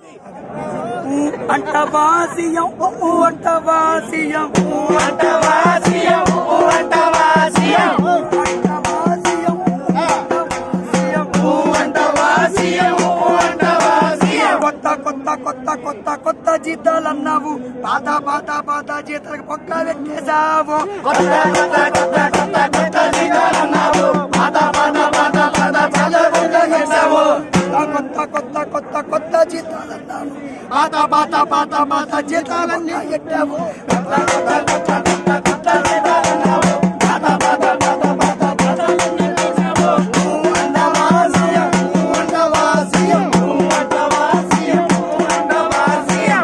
అంట వాసియం ఊ అంట వాసియం ఊ అంట వాసియం ఊ అంట వాసియం అంట వాసియం ఊ అంట వాసియం ఊ అంట వాసియం కొత్త కొత్త కొత్త కొత్త కొత్త జీతాలు అన్నావు పాత పాత పాత జీతాలకు పక్క పెట్టేశావు కొత్త కొత్త కొత్త కొత్త కొత్త జీతాలన్నావు పాత పాత పాత పాత చదువుకుంటూ చేసావు కొత్త కొత్త కొత్త కొత్త జీతాలు అన్నావు పాత పాత పాత పాత జీతాలన్నీ ఎట్టావు కొత్త కొత్త కొత్త కొత్త కొత్త జీతాలన్నావు పాత పాత పాత పాత చదువుకుంటూ చేసావు ఊ అంట వాసియం ఊ అంట వాసియం ఊ అంట వాసియం ఊ అంట వాసియం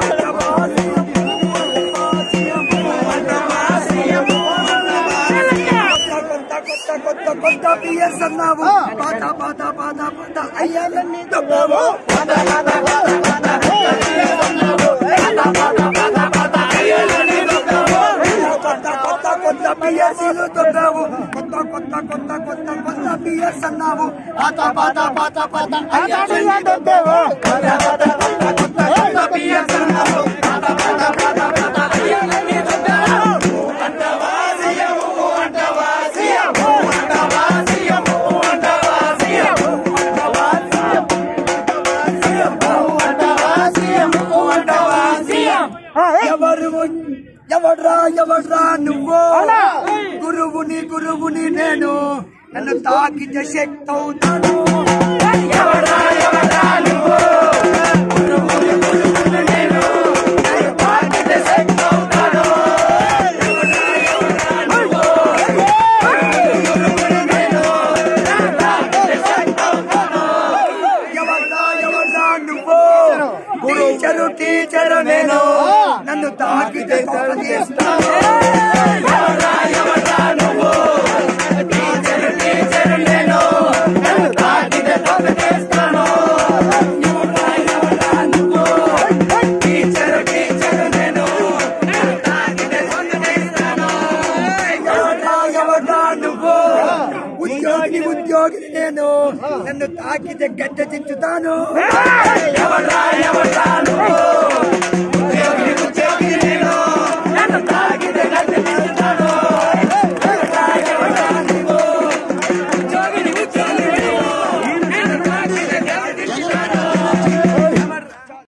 కొత్త కొత్త కొత్త కొత్త పిఎస్ అన్నావు పాత పాత పాత పాత అయ్యాలన్నీ తప్పావు పాత పాత పాత పాత కొత్త జీతాలన్నావు పాత పాత పాత పాత అయ్యాలని దొక్కావు కొత్త కొత్త కొత్త పిఎస్సీలు తొక్కావు కొత్త కొత్త కొత్త కొత్త కొత్త పిఎస్ అన్నావు పాత పాత పాత పాత అయ్యాలన్నీ తప్పావు కొత్త కొత్త కొత్త కొత్త కొత్త పిఎస్ అన్నావు పాత పాత పాత పాత అయ్యాలని దొక్కావు అంట వాసియం ఊ అంట వాసియం ఊ అంట వాసియం ఊ అంట వాసియం అంట వాసియం ఊ అంట వాసియం ఊ అంట వాసియం ఎవరు ఎవడ్రా ఎవడ్రా నువ్వు గురువుని గురువుని నేను నన్ను తాకితే శక్తి అవుతాను ఎవడా ఎవడా నువ్వు గురువుని గురువుని నేను నేను తాకితే శక్తి అవుతాను ఎవడా ఎవడా నువ్వు గురువుని నేను నేను తాకితే శక్తి అవుతాను ఎవడ్రా ఎవడ్రా నువ్వు టీచరు టీచరు నేను నన్ను తాకితే తొక్కదీస్తాను ఎవడా ఎవడా నువ్వు టీచర్ టీచర్ నేను నన్ను తాకితే తొక్కచేస్తాను ఎవడా ఎవడా నువ్వు టీచర్ టీచర్ నేను నన్ను తాకితే తొక్కచేస్తాను ఎవడ్రా ఎవడ్రా నువ్వు ఉద్యోగి ఉద్యోగి నేను నన్ను తాకితే గడ్డ దించుతాను ఎవడా ఎవడా నువ్వు